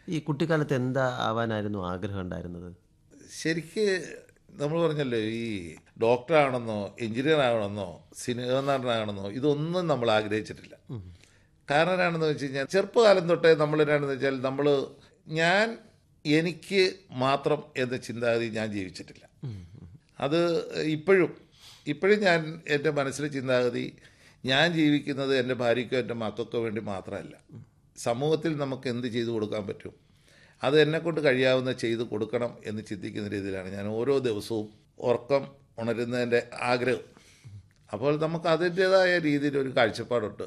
ഈ കുട്ടിക്കാലത്ത് എന്താ ആവാനായിരുന്നു ആഗ്രഹം ഉണ്ടായിരുന്നത് ശരിക്ക് നമ്മൾ പറഞ്ഞല്ലോ ഈ ഡോക്ടറാണെന്നോ എഞ്ചിനീയർ ആകണമെന്നോ സിനിമ നടനാകണമെന്നോ ഇതൊന്നും നമ്മൾ ആഗ്രഹിച്ചിട്ടില്ല കാരണം എന്നാണെന്ന് വെച്ച് കഴിഞ്ഞാൽ ചെറുപ്പകാലം തൊട്ടേ നമ്മൾ എന്നാണെന്ന് വെച്ചാൽ നമ്മൾ ഞാൻ എനിക്ക് മാത്രം എന്ന ചിന്താഗതി ഞാൻ ജീവിച്ചിട്ടില്ല അത് ഇപ്പോഴും ഇപ്പോഴും ഞാൻ എൻ്റെ മനസ്സിലെ ചിന്താഗതി ഞാൻ ജീവിക്കുന്നത് എൻ്റെ ഭാര്യയ്ക്കോ എൻ്റെ മക്കൾക്കോ വേണ്ടി മാത്രമല്ല സമൂഹത്തിൽ നമുക്ക് എന്ത് ചെയ്തു കൊടുക്കാൻ പറ്റും അത് എന്നെക്കൊണ്ട് കഴിയാവുന്ന ചെയ്ത് കൊടുക്കണം എന്ന് ചിന്തിക്കുന്ന രീതിയിലാണ് ഞാൻ ഓരോ ദിവസവും ഉറക്കം ഉണരുന്നതിൻ്റെ ആഗ്രഹം അപ്പോൾ നമുക്ക് അതിൻ്റേതായ രീതിയിൽ ഒരു കാഴ്ചപ്പാടുണ്ട്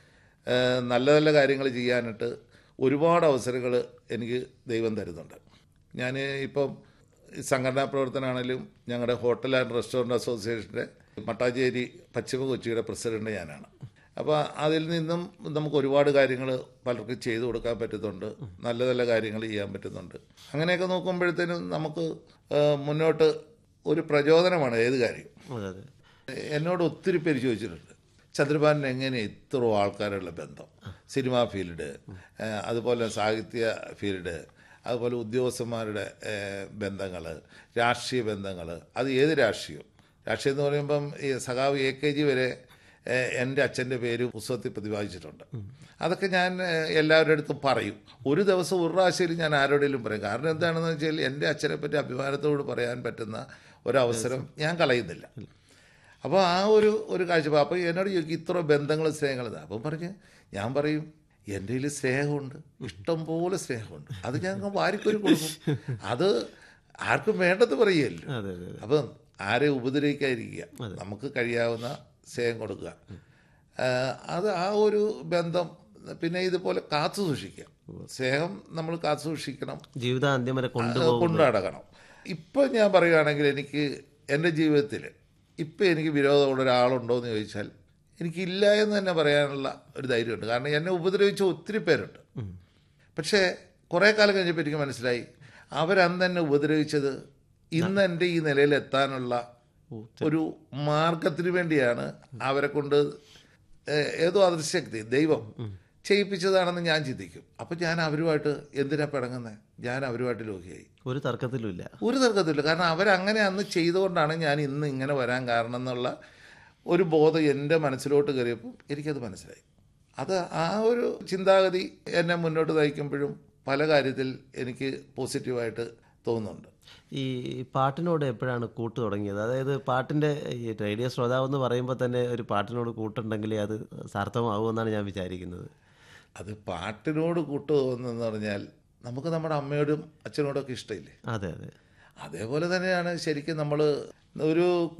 ഏഹ് നല്ല നല്ല കാര്യങ്ങൾ ചെയ്യാനായിട്ട് ഒരുപാട് അവസരങ്ങൾ എനിക്ക് ദൈവം തരുന്നുണ്ട് ഞാൻ ഇപ്പം ഈ സംഘടനാ പ്രവർത്തനമാണെങ്കിലും ഞങ്ങളുടെ ഹോട്ടൽ ആൻഡ് റെസ്റ്റോറൻറ്റ് അസോസിയേഷൻ്റെ മട്ടാഞ്ചേരി പശ്ചിമ കൊച്ചിയുടെ പ്രസിഡന്റ് ഞാനാണ് അപ്പോൾ അതിൽ നിന്നും നമുക്ക് ഒരുപാട് കാര്യങ്ങൾ പലർക്കും ചെയ്തു കൊടുക്കാൻ പറ്റുന്നുണ്ട് നല്ല നല്ല കാര്യങ്ങൾ ചെയ്യാൻ പറ്റുന്നുണ്ട് അങ്ങനെയൊക്കെ നോക്കുമ്പോഴത്തേനും നമുക്ക് ആ, മുന്നോട്ട് ഒരു പ്രചോദനമാണ് ഏത് കാര്യം അതെ അതെ എന്നോട് ഒത്തിരി പേര് ചോദിച്ചിട്ടുണ്ട് ചന്ദ്രബാലിന് എങ്ങനെ ഇത്ര ആൾക്കാരുള്ള ബന്ധം സിനിമാ ഫീൽഡ് ഏഹ് അതുപോലെ സാഹിത്യ ഫീൽഡ് അതുപോലെ ഉദ്യോഗസ്ഥന്മാരുടെ ബന്ധങ്ങൾ രാഷ്ട്രീയ ബന്ധങ്ങൾ അത് ഏത് രാഷ്ട്രീയം രാഷ്ട്രീയം എന്ന് പറയുമ്പം ഈ സഖാവ് എ കെ ജി വരെ ഏഹ് എൻ്റെ അച്ഛൻ്റെ പേര് പുസ്തകത്തിൽ പ്രതിപാദിച്ചിട്ടുണ്ട് അതൊക്കെ ഞാൻ ഏഹ് എല്ലാവരുടെ അടുത്തും പറയും ഒരു ദിവസം ഒരു പ്രാവശ്യം ഞാൻ ആരോടെങ്കിലും പറയും കാരണം എന്താണെന്ന് വെച്ചാൽ എൻ്റെ അച്ഛനെ പറ്റി അഭിമാനത്തോട് പറയാൻ പറ്റുന്ന ഒരവസരം ഞാൻ കളയുന്നില്ല അപ്പോൾ ആ ഒരു ഒരു കാഴ്ചപ്പാട് അപ്പോൾ എന്നോട് ചോദിക്കും ഇത്ര ബന്ധങ്ങൾ സ്നേഹങ്ങൾ അപ്പം പറഞ്ഞ് ഞാൻ പറയും എൻ്റെ കയ്യിൽ സ്നേഹമുണ്ട് ഇഷ്ടം പോലെ സ്നേഹമുണ്ട് അത് ഞാൻ വാരിക്കൊരു കൊടുക്കും അത് ആർക്കും വേണ്ടെന്ന് പറയുകയല്ലോ അതെ അതെ അപ്പം ആരെ ഉപദ്രവിക്കാതിരിക്കുക നമുക്ക് കഴിയാവുന്ന സ്നേഹം കൊടുക്കുക ആ, അത് ആ ഒരു ബന്ധം പിന്നെ ഇതുപോലെ കാത്തു സൂക്ഷിക്കുക സ്നേഹം നമ്മൾ കാത്തു സൂക്ഷിക്കണം ജീവിതാന്ത്യം വരെ അത് കൊണ്ടുപോകും കൊണ്ടു നടക്കണം ഇപ്പം ഞാൻ പറയുകയാണെങ്കിൽ എനിക്ക് എൻ്റെ ജീവിതത്തിൽ ഇപ്പം എനിക്ക് വിരോധമുള്ള ഒരാളുണ്ടോ എന്ന് ചോദിച്ചാൽ എനിക്കില്ല എന്ന് തന്നെ പറയാനുള്ള ഒരു ധൈര്യമുണ്ട് കാരണം എന്നെ ഉപദ്രവിച്ച ഒത്തിരി പേരുണ്ട് പക്ഷേ കുറേ കാലം കഴിഞ്ഞപ്പോൾ എനിക്ക് മനസ്സിലായി അവരന്ന് എന്നെ ഉപദ്രവിച്ചത് ഇന്ന് എൻ്റെ ഈ നിലയിൽ എത്താനുള്ള ഒരു മാർഗത്തിന് വേണ്ടിയാണ് അവരെ കൊണ്ട് ഏഹ്, ഏതോ അദൃശ്യശക്തി ദൈവം ചെയ്യിപ്പിച്ചതാണെന്ന് ഞാൻ ചിന്തിക്കും അപ്പം ഞാൻ അവരുമായിട്ട് എന്തിനാ പിണങ്ങുന്നത് ഞാൻ അവരുമായിട്ട് ലോഹിയായി ഒരു തർക്കത്തിലും ഇല്ല ഒരു തർക്കത്തില്ല കാരണം അവരങ്ങനെ അന്ന് ചെയ്തുകൊണ്ടാണ് ഞാൻ ഇന്ന് ഇങ്ങനെ വരാൻ കാരണം എന്നുള്ള ഒരു ബോധം എൻ്റെ മനസ്സിലോട്ട് കയറിയപ്പോൾ എനിക്കത് മനസ്സിലായി അത് ആ ഒരു ചിന്താഗതി എന്നെ മുന്നോട്ട് നയിക്കുമ്പോഴും പല കാര്യത്തിൽ എനിക്ക് പോസിറ്റീവായിട്ട് തോന്നുന്നുണ്ട് ഈ പാട്ടിനോട് എപ്പോഴാണ് കൂട്ട് തുടങ്ങിയത് അതായത് പാട്ടിൻ്റെ ഈ റേഡിയോ ശ്രോതാവ് എന്ന് പറയുമ്പോൾ തന്നെ ഒരു പാട്ടിനോട് കൂട്ടുണ്ടെങ്കിലേ അത് സാർത്ഥമാവുമെന്നാണ് ഞാൻ വിചാരിക്കുന്നത് അത് പാട്ടിനോട് കൂട്ട് തോന്നുന്നതെന്ന് പറഞ്ഞാൽ നമുക്ക് നമ്മുടെ അമ്മയോടും അച്ഛനോടൊക്കെ ഇഷ്ടമില്ലേ അതെ അതെ അതേപോലെ തന്നെയാണ് ശരിക്കും നമ്മൾ ഒരു